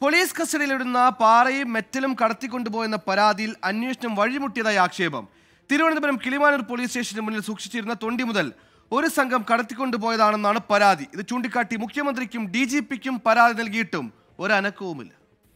police കസ്റ്റഡിയിലിടുന്ന പാറയും മെറ്റലും കടത്തിക്കൊണ്ടുപോയെന്ന പരാതിയിൽ അന്വേഷണം വഴിമുട്ടിയതായി ആക്ഷേപം തിരുവനന്തപുരം കിളിമാനൂർ പോലീസ് സ്റ്റേഷന് മുന്നിൽ സൂക്ഷിച്ചിരുന്ന തൊണ്ടി മുതൽ ഒരു സംഘം കടത്തിക്കൊണ്ടുപോയതാണെന്നാണ് പരാതി ഇത് ചൂണ്ടിക്കാട്ടി മുഖ്യമന്ത്രിക്കും ഡി ജി പിക്കും പരാതി നൽകിയിട്ടും ഒരനക്കവുമില്ല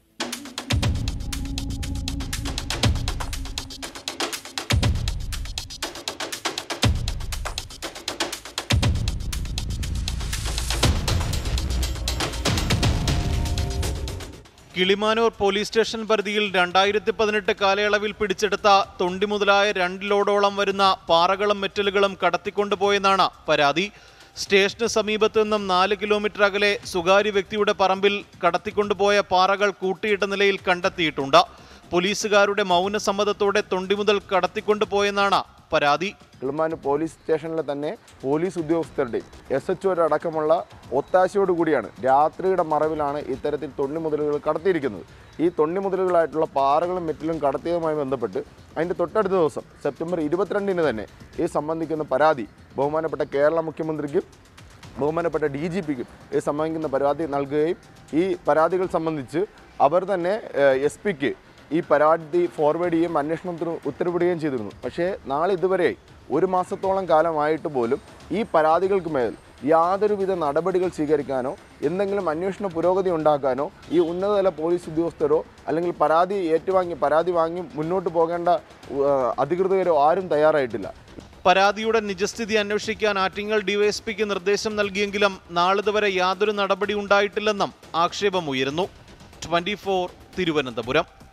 കിളിമാനൂർ പോലീസ് സ്റ്റേഷൻ പരിധിയിൽ രണ്ടായിരത്തി പതിനെട്ട് കാലയളവിൽ പിടിച്ചെടുത്ത തൊണ്ടി മുതലായ രണ്ട് ലോഡോളം വരുന്ന പാറകളും മെറ്റലുകളും കടത്തിക്കൊണ്ടുപോയെന്നാണ് പരാതി സ്റ്റേഷന് സമീപത്തു നിന്നും നാല് കിലോമീറ്റർ അകലെ സ്വകാര്യ വ്യക്തിയുടെ പറമ്പിൽ കടത്തിക്കൊണ്ടുപോയ പാറകൾ കൂട്ടിയിട്ട നിലയിൽ കണ്ടെത്തിയിട്ടുണ്ട് പോലീസുകാരുടെ മൗനസമ്മതത്തോടെ തൊണ്ടി മുതൽ കടത്തിക്കൊണ്ടുപോയെന്നാണ് പരാതി കിളിമാനൂർ പോലീസ് സ്റ്റേഷനിലെ തന്നെ പോലീസ് ഉദ്യോഗസ്ഥരുടെ എസ് എച്ച് അടക്കമുള്ള ഒത്താശയോടുകൂടിയാണ് രാത്രിയുടെ മറവിലാണ് ഇത്തരത്തിൽ തൊണ്ണി മുതലുകൾ കടത്തിയിരിക്കുന്നത് ഈ തൊണ്ണി മുതലുകളായിട്ടുള്ള പാറകളും മെറ്റിലും കടത്തിയതുമായി ബന്ധപ്പെട്ട് അതിൻ്റെ തൊട്ടടുത്ത ദിവസം സെപ്റ്റംബർ ഇരുപത്തിരണ്ടിന് തന്നെ ഈ സംബന്ധിക്കുന്ന പരാതി ബഹുമാനപ്പെട്ട കേരള മുഖ്യമന്ത്രിക്കും ബഹുമാനപ്പെട്ട ഡി ജി പിക്കും ഇത് സംബന്ധിക്കുന്ന പരാതി നൽകുകയും ഈ പരാതികൾ സംബന്ധിച്ച് അവർ തന്നെ എസ് പിക്ക് ഈ പരാതി ഫോർവേഡ് ചെയ്യുകയും അന്വേഷണത്തിന് ഉത്തരവിടുകയും ചെയ്തിരുന്നു പക്ഷേ നാളെ ഇതുവരെ ഒരു മാസത്തോളം കാലമായിട്ട് പോലും ഈ പരാതികൾക്ക് മേൽ യാതൊരുവിധ നടപടികൾ സ്വീകരിക്കാനോ എന്തെങ്കിലും അന്വേഷണ പുരോഗതി ഉണ്ടാക്കാനോ ഈ ഉന്നതതല പോലീസ് ഉദ്യോഗസ്ഥരോ അല്ലെങ്കിൽ പരാതി ഏറ്റുവാങ്ങി പരാതി വാങ്ങി മുന്നോട്ട് പോകേണ്ട ഉ- അധികൃതരോ ആരും തയ്യാറായിട്ടില്ല പരാതിയുടെ നിജസ്ഥിതി അന്വേഷിക്കാൻ ആറ്റിങ്ങൽ ഡിവൈഎസ്പിക്ക് നിർദ്ദേശം നൽകിയെങ്കിലും നാളിതുവരെ യാതൊരു നടപടി ഉണ്ടായിട്ടില്ലെന്നും ആക്ഷേപമുയരുന്നു ട്വന്റി തിരുവനന്തപുരം